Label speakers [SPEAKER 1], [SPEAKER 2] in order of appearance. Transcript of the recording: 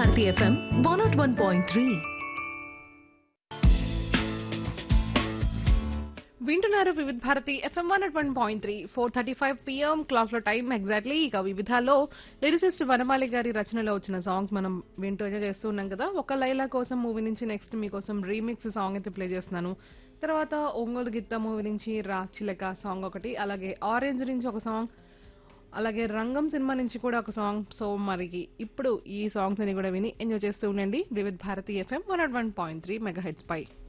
[SPEAKER 1] Bharati FM one naught one point three
[SPEAKER 2] వింటున్నారు Vividh Bharati FM one one point three four thirty five PM clock లో time exactly ఇక వివిధాలో lyricist వనమాలి గారి రచనలో వచ్చిన సాంగ్స్ మనం వింటూ ఎంజాయ్ చేస్తూ ఉన్నాం కదా ఒక లైలా కోసం మూవీ నుంచి నెక్స్ట్ మీకోసం రీమిక్స్ సాంగ్ అయితే ప్లే చేస్తున్నాను తర్వాత ఒంగోలు గిత్త మూవీ నుంచి రా చిలక సాంగ్ ఒకటి అలాగే ఆరెంజ్ నుంచి ఒక సాంగ్ అలాగే రంగం సినిమా నుంచి కూడా ఒక సాంగ్ సో మరి ఇప్పుడు ఈ సాంగ్స్ అని కూడా విని ఎంజాయ్ చేస్తూ ఉండండి Vividh Bharati FM one one point three mega heads పై